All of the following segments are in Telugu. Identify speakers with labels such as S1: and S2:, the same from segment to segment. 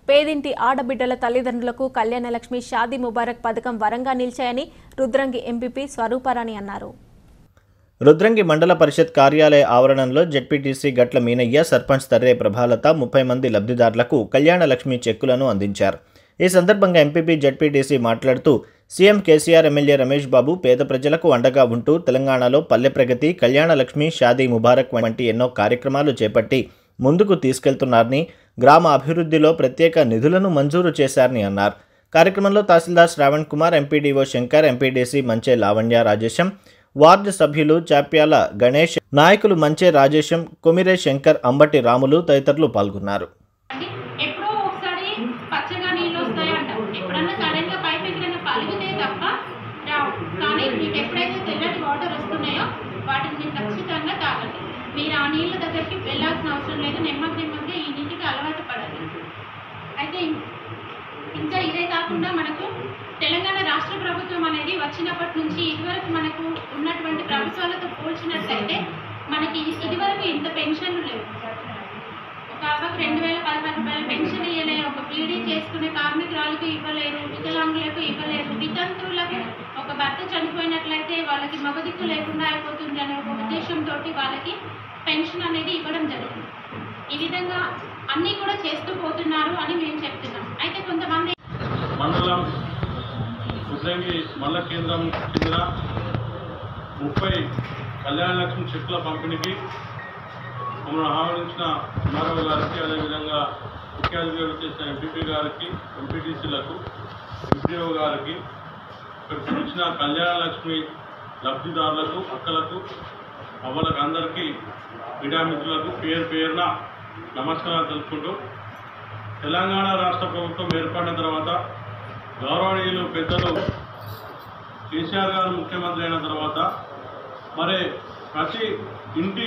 S1: పేదింటి ఆడబిడ్డల తల్లిదండ్రులకు కళ్యాణలక్ష్మి షాదీ ముబారక్ పథకం వరంగా నిలిచాయని రుద్రంగి ఎంపీపీ స్వరూపారాణి అన్నారు
S2: రుద్రంగి మండల పరిషత్ కార్యాలయ ఆవరణంలో జెడ్పీటీసీ గట్ల మీనయ్య సర్పంచ్ తర్రే ప్రభాలత ముప్పై మంది లబ్ధిదారులకు కళ్యాణ లక్ష్మి చెక్కులను అందించారు ఈ సందర్భంగా ఎంపీపీ జెడ్పీటీసీ మాట్లాడుతూ సీఎం కేసీఆర్ ఎమ్మెల్యే రమేష్ బాబు పేద ప్రజలకు అండగా ఉంటూ తెలంగాణలో పల్లె ప్రగతి కళ్యాణ లక్ష్మి షాదీ ముబారక్ వంటి ఎన్నో కార్యక్రమాలు చేపట్టి ముందుకు తీసుకెళ్తున్నారని గ్రామ అభివృద్ధిలో ప్రత్యేక నిధులను మంజూరు చేశారని అన్నారు కార్యక్రమంలో తహసీల్దార్ Shravan Kumar MPDO Shankar MPDC Manche Lavanya Rajesham ward సభ్యులు చాప్యాల గణేష్ నాయకులు మంచే రాజేశం కొమిరే శంకర్ అంబటి రాములు తదితరులు పాల్గొన్నారు
S3: అండి. ఎప్పుడో ఒకసారి పచ్చగా నీళ్ళు వస్తాయి అంటాం ఎప్పుడన్నా సడన్ గా పైప్ ఎక్కడైనా పలిగితే తప్ప రావు కానీ మీకు ఎప్పుడైతే తెల్లటి వాటర్ వస్తున్నాయో వాటిని మీరు ఖచ్చితంగా తాగండి మీరు ఆ నీళ్ళ దగ్గరికి వెళ్ళాల్సిన అవసరం లేదు నెమ్మది నెమ్మదిగా ఈ నీటికి అలవాటు పడండి అయితే ఇం- ఇంకా ఇదే కాకుండా మనకు తెలంగాణ రాష్ట్ర ప్రభుత్వం అనేది వచ్చినప్పటి నుంచి ఇదివరకు మనకు ఉన్నటువంటి ప్రభుత్వాలతో పోల్చినట్లయితే మనకి ఇదివరకు ఇంత పెన్షన్లు లేవు ఒక అవ్వకు రెండు వేల పదహారు రూపాయల పెన్షన్ ఇవ్వలేరు ఒక బీడీ చేసుకునే కార్మికురాలకు ఇవ్వలేరు వికలాంగులకు ఇవ్వలేరు వితంతువులకు ఒక భర్త చనిపోయినట్లయితే వాళ్ళకి మగదిక్కు లేకుండా అయిపోతుంది అనే ఒక ఉద్దేశంతో వాళ్ళకి పెన్షన్ అనేది ఇవ్వడం జరుగుతుంది ఈ విధంగా అన్నీ కూడా చేస్తూ పోతున్నారు అని మేము చెప్తున్నాం అయితే కొంతమంది
S4: మండలం ఉద్రంగి మండల కేంద్రం కింద ముప్పై కళ్యాణ లక్ష్మి చెక్కుల పంపిణీకి మమ్మల్ని ఆహ్వానించిన ఎంఆర్ఓ గారికి అదేవిధంగా ముఖ్య అతిథిగా చేసిన ఎంపీపీ గారికి ఎంపీటీసీలకు ఎంపీఓ గారికి ఇక్కడికి వచ్చిన కళ్యాణ లక్ష్మి లబ్ధిదారులకు అక్కలకు అవ్వలకు అందరికీ మీడియా మిత్రులకు పేరు పేరున నమస్కారాలు తెలుపుకుంటూ తెలంగాణ రాష్ట్ర ప్రభుత్వం ఏర్పడిన తర్వాత గౌరవనీయులు పెద్దలు కేసీఆర్ గారు ముఖ్యమంత్రి అయిన తర్వాత మరి ప్రతి ఇంటి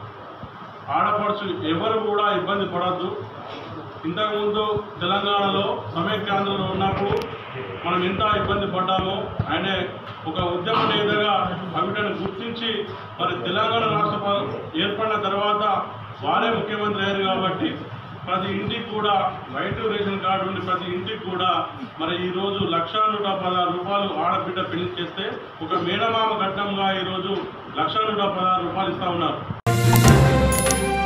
S4: ఆడపడుచు ఎవరు కూడా ఇబ్బంది పడద్దు ఇంతకుముందు తెలంగాణలో సమైక్యాంధ్రలో ఉన్నప్పుడు మనం ఎంత ఇబ్బంది పడ్డామో ఆయన ఒక ఉద్యమ నేతగా అవిటను గుర్తించి మరి తెలంగాణ రాష్ట్ర ప్ర- ఏర్పడిన తర్వాత వారే ముఖ్యమంత్రి అయ్యారు కాబట్టి ప్రతి ఇంటికి కూడా వైట్ రేషన్ కార్డు ఉండి ప్రతి ఇంటికి కూడా మరి ఈ రోజు లక్ష నూట పదహారు రూపాయలు ఆడబిడ్డ పెళ్లి చేస్తే ఒక మేనమామ ఘట్టంగా ఈరోజు లక్ష నూట పదహారు రూపాయలు ఇస్తా ఉన్నారు